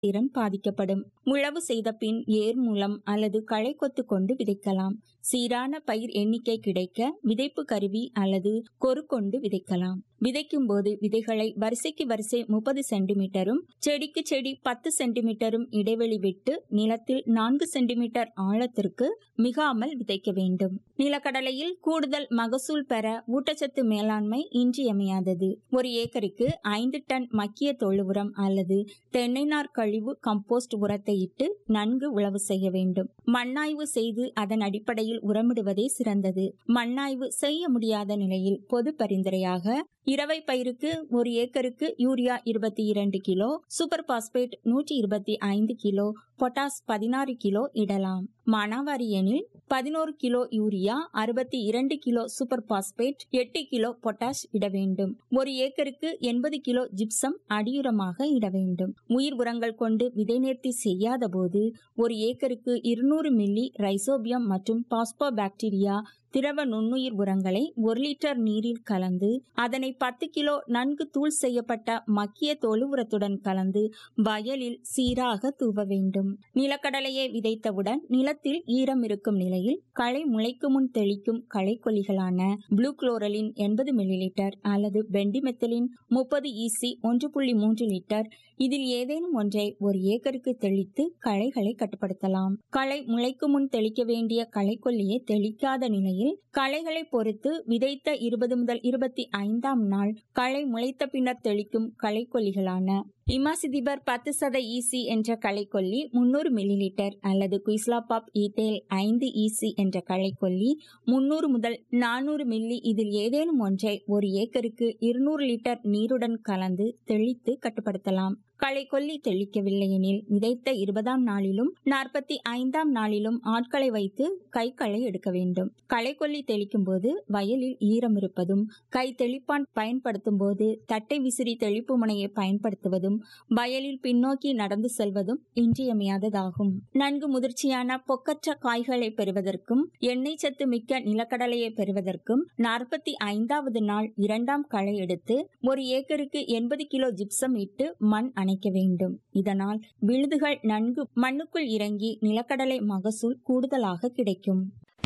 திறன் பாதிக்கப்படும் உழவு செய்த பின் ஏர் மூலம் அல்லது களை கொத்து கொண்டு விதைக்கலாம் சீரான பயிர் எண்ணிக்கை கிடைக்க விதைப்பு கருவி அல்லது கொரு கொண்டு விதைக்கலாம் விதைக்கும் போது விதைகளை வரிசைக்கு வரிசை முப்பது சென்டிமீட்டரும் செடிக்கு செடி பத்து சென்டிமீட்டரும் இடைவெளி விட்டு நிலத்தில் நான்கு சென்டிமீட்டர் ஆழத்திற்கு மிகாமல் விதைக்க வேண்டும் நிலக்கடலையில் கூடுதல் மகசூல் பெற ஊட்டச்சத்து மேலாண்மை இன்றியமையாதது ஒரு ஏக்கருக்கு ஐந்து டன் மக்கிய தொழு உரம் அல்லது தென்னை நார் கழிவு கம்போஸ்ட் உரத்தை இட்டு நன்கு உழவு செய்ய வேண்டும் மண்ணாய்வு செய்து அதன் அடிப்படையில் உரமிடுவதே சிறந்தது மண்ணாய்வு செய்ய முடியாத நிலையில் பொது பரிந்துரையாக இரவை பயிருக்கு ஒரு ஏக்கருக்கு யூரியா இருபத்தி இரண்டு கிலோ சூப்பர் பாஸ்பேட் நூற்றி இருபத்தி ஐந்து கிலோ பொட்டாஸ் பதினாறு கிலோ இடலாம் மானாவாரி எனில் பதினோரு கிலோ யூரியா அறுபத்தி இரண்டு கிலோ சூப்பர் பாஸ்பேட் எட்டு கிலோ பொட்டாஷ் இட வேண்டும் ஒரு ஏக்கருக்கு எண்பது கிலோ ஜிப்சம் அடியுரமாக இட வேண்டும் உயிர் உரங்கள் கொண்டு விதை நேர்த்தி செய்யாத போது ஒரு ஏக்கருக்கு இருநூறு மில்லி ரைசோபியம் மற்றும் பாஸ்போ பாக்டீரியா திரவ நுண்ணுயிர் உரங்களை ஒரு லிட்டர் நீரில் கலந்து அதனை பத்து கிலோ நன்கு தூள் செய்யப்பட்ட மக்கிய தொழு உரத்துடன் கலந்து வயலில் சீராக தூவ வேண்டும் நிலக்கடலையை விதைத்தவுடன் நிலத்தில் ஈரம் இருக்கும் நிலையில் களை முளைக்கு முன் தெளிக்கும் களைக்கொல்லிகளான ப்ளூ குளோரலின் எண்பது மில்லி லிட்டர் அல்லது பெண்டிமெத்தலின் முப்பது ஈசி ஒன்று புள்ளி மூன்று லிட்டர் இதில் ஏதேனும் ஒன்றை ஒரு ஏக்கருக்கு தெளித்து களைகளை கட்டுப்படுத்தலாம் களை முளைக்கு முன் தெளிக்க வேண்டிய களைக்கொல்லியை தெளிக்காத நிலையில் களைகளை பொறுத்து விதைத்த இருபது முதல் இருபத்தி ஐந்தாம் நாள் களை முளைத்த பின்னர் தெளிக்கும் களைக்கொல்லிகளான இமாசிதிபர் பத்து சத ஈசி என்ற களைக்கொல்லி முன்னூறு மில்லி லிட்டர் அல்லது குயிஸ்லாபாப் ஈத்தேல் ஐந்து ஈசி என்ற களைக்கொல்லி முன்னூறு முதல் நானூறு மில்லி இதில் ஏதேனும் ஒன்றை ஒரு ஏக்கருக்கு இருநூறு லிட்டர் நீருடன் கலந்து தெளித்து கட்டுப்படுத்தலாம் களைக்கொல்லி தெளிக்கவில்லை எனில் விதைத்த இருபதாம் நாளிலும் நாற்பத்தி ஐந்தாம் நாளிலும் ஆட்களை வைத்து கைகளை எடுக்க வேண்டும் களைக்கொல்லி தெளிக்கும் போது வயலில் ஈரம் இருப்பதும் கை தெளிப்பான் பயன்படுத்தும் போது தட்டை விசிறி தெளிப்பு முனையை பயன்படுத்துவதும் வயலில் பின்னோக்கி நடந்து செல்வதும் இன்றியமையாததாகும் நன்கு முதிர்ச்சியான பொக்கற்ற காய்களை பெறுவதற்கும் எண்ணெய் சத்து மிக்க நிலக்கடலையை பெறுவதற்கும் நாற்பத்தி ஐந்தாவது நாள் இரண்டாம் களை எடுத்து ஒரு ஏக்கருக்கு எண்பது கிலோ ஜிப்சம் இட்டு மண் அணைக்க வேண்டும் இதனால் விழுதுகள் நன்கு மண்ணுக்குள் இறங்கி நிலக்கடலை மகசூல் கூடுதலாக கிடைக்கும்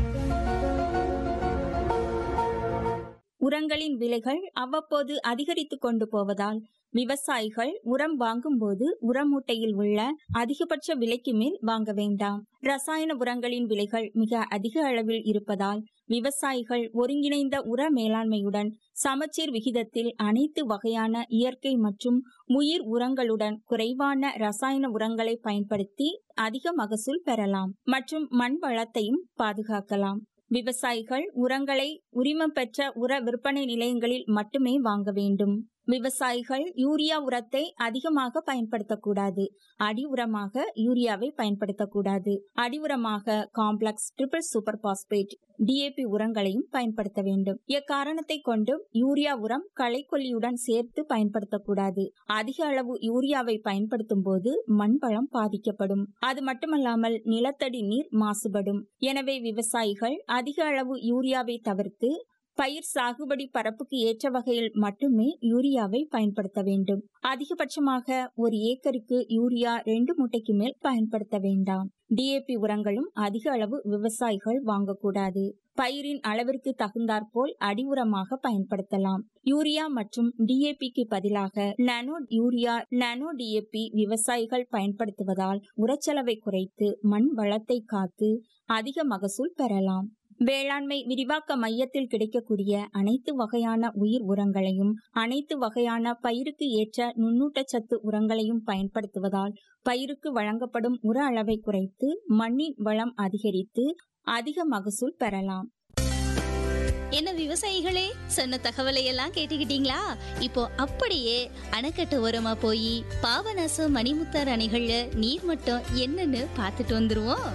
உரங்களின் விலைகள் அவ்வப்போது அதிகரித்து கொண்டு போவதால் விவசாயிகள் உரம் வாங்கும்போது உர மூட்டையில் உள்ள அதிகபட்ச விலைக்கு மேல் வாங்க வேண்டாம் ரசாயன உரங்களின் விலைகள் மிக அதிக அளவில் இருப்பதால் விவசாயிகள் ஒருங்கிணைந்த உர மேலாண்மையுடன் சமச்சீர் விகிதத்தில் அனைத்து வகையான இயற்கை மற்றும் உயிர் உரங்களுடன் குறைவான ரசாயன உரங்களை பயன்படுத்தி அதிக மகசூல் பெறலாம் மற்றும் மண் வளத்தையும் பாதுகாக்கலாம் விவசாயிகள் உரங்களை உரிமம் பெற்ற உர விற்பனை நிலையங்களில் மட்டுமே வாங்க வேண்டும் விவசாயிகள் யூரியா உரத்தை அதிகமாக பயன்படுத்தக்கூடாது அடி உரமாக யூரியாவை பயன்படுத்தக்கூடாது அடி உரமாக complex triple super phosphate DAP உரங்களையும் பயன்படுத்த வேண்டும் எக்காரணத்தை கொண்டும் யூரியா உரம் களைக்கொல்லியுடன் சேர்த்து பயன்படுத்தக்கூடாது அதிக அளவு யூரியாவை பயன்படுத்தும் போது மண் வளம் பாதிக்கப்படும் அது மட்டுமல்லாமல் நிலத்தடி நீர் மாசுபடும் எனவே விவசாயிகள் அதிக அளவு யூரியாவை தவிர்த்து பயிர் சாகுபடி பரப்புக்கு ஏற்ற வகையில் மட்டுமே யூரியாவை பயன்படுத்த வேண்டும் அதிகபட்சமாக ஒரு ஏக்கருக்கு யூரியா ரெண்டு மூட்டைக்கு மேல் பயன்படுத்த வேண்டாம் டிஏபி உரங்களும் அதிக அளவு விவசாயிகள் வாங்கக்கூடாது பயிரின் அளவிற்கு தகுந்தாற்போல் அடி உரமாக பயன்படுத்தலாம் யூரியா மற்றும் டிஏபிக்கு பதிலாக நானோ யூரியா நானோ டிஏபி விவசாயிகள் பயன்படுத்துவதால் உரச்செலவை குறைத்து மண் வளத்தை காத்து அதிக மகசூல் பெறலாம் வேளாண்மை விரிவாக்க மையத்தில் கிடைக்கக்கூடிய அனைத்து வகையான உயிர் உரங்களையும் அனைத்து வகையான பயிருக்கு ஏற்ற நுண்ணூட்டச்சத்து உரங்களையும் பயன்படுத்துவதால் பயிருக்கு வழங்கப்படும் உர அளவை குறைத்து மண்ணின் வளம் அதிகரித்து அதிக மகசூல் பெறலாம் என்ன விவசாயிகளே சொன்ன தகவலை எல்லாம் கேட்டுக்கிட்டீங்களா இப்போ அப்படியே அணைக்கட்டு ஓரமா போய் பாபநாசம் மணிமுத்தார் அணைகள்ல நீர் மட்டம் என்னன்னு பார்த்துட்டு வந்துருவோம்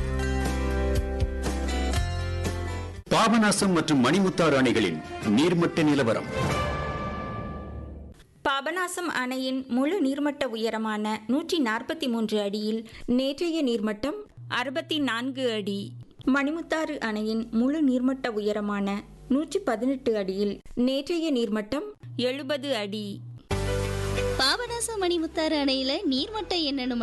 பாபநாசம் மற்றும் மணிமுத்தாறு அணைகளின் நீர்மட்ட நிலவரம் பாபநாசம் அணையின் முழு நீர்மட்ட உயரமான நூற்றி நாற்பத்தி மூன்று அடியில் நேற்றைய நீர்மட்டம் அறுபத்தி நான்கு அடி மணிமுத்தாறு அணையின் முழு நீர்மட்ட உயரமான நூற்றி பதினெட்டு அடியில் நேற்றைய நீர்மட்டம் எழுபது அடி பாபநாசம் மணிமுத்தாறு அணையில நீர்மட்டம் என்னன்னு